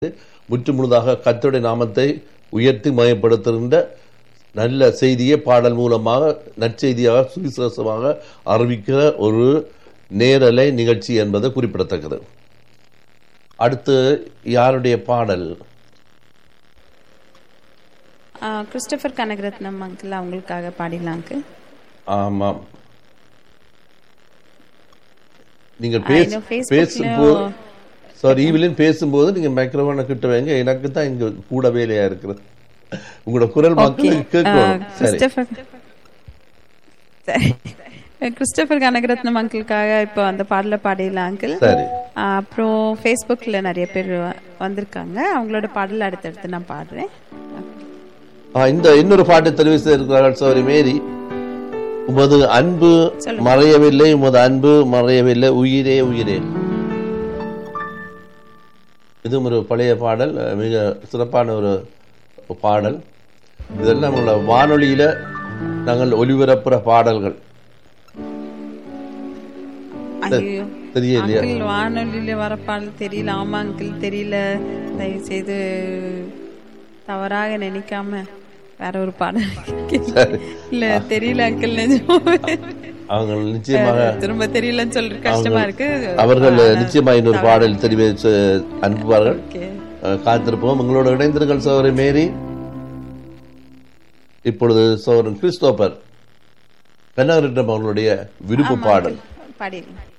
முற்று முழுதாக கர்த்தருடைய நாமத்தை உயர்த்தி மயப்படுத்துகின்ற நல்ல செய்தியை பாடல் மூலமாக நற்செய்தியாக சுவிசேஷமாக அறிவிக்கிற ஒரு நேரலை நிகழ்ச்சி என்பது குறிப்பிடத்தக்கது அடுத்து யாருடைய பாடல் ஆ, கிறிஸ்டோபர் கனகரத்னம் அங்கிள் அவங்களுக்காக பாடிடலாம் அங்கிள் ஆமாம் நீங்கள் ஆ, பேச இன்னும் Facebookலயும் பேசும்போது சாரி ஈவிலின் பேசும்போது நீங்க மைக்ரோஃபோனை கிட்ட வைங்க எனக்கு தான் இங்க கூட வேலையா இருக்கிறது உங்களோட குரல் மக்களுக்கு கேட்கணும் சரி கிறிஸ்டோபர் சரி கிறிஸ்டோபர் கனகரத்னம் அங்கிளுக்காக இப்போ அந்த பாடல பாடிடலாம் அங்கிள் சரி ஆ, அப்புறம் ஃபேஸ்புக்கில் நிறைய பேர் வ- வந்திருக்காங்க அவங்களோட பாடல் அடுத்தடுத்து நான் பாடுறேன் ஆ, இந்த இன்னொரு பாட்டு தெரிவித்து இருக்கிறார்கள் சௌரி மேரி உமது அன்பு சொல்லுங்க. மறையவில்லை உமது அன்பு மறையவில்லை உயிரே உயிரே இதுவும் ஒரு பழைய பாடல் மிக சிறப்பான ஒரு பாடல் இதெல்லாம் நம்மளோட வானொலியில நாங்கள் ஒலிபரப்புற பாடல்கள் ஐயோ தெரியலையா அங்கிள் வானொலியில வர பாடல் தெரியல ஆமா அங்கிள் தெரியல தயவு செய்து தவறாக நினைக்காம வேற ஒரு பாடல் சரி. இல்ல தெரியல அங்கிள் நிஜமாவே அவங்க நிச்சயமாக திரும்ப தெரியலன்னு சொல்ற கஷ்டமா இருக்கு அவர்கள் நிச்சயமாக இன்னொரு பாடல் தெரிவித்து அனுப்புவார்கள் ஓகே அஹ், காத்திருப்போம் உங்களோட இணைந்திருங்கள் சோதரி மேரி இப்பொழுது சோதரன் கிறிஸ்தோபர் பெண்ணாரிடம் அவர்களுடைய விருப்ப பாடல் பாடிடலாம்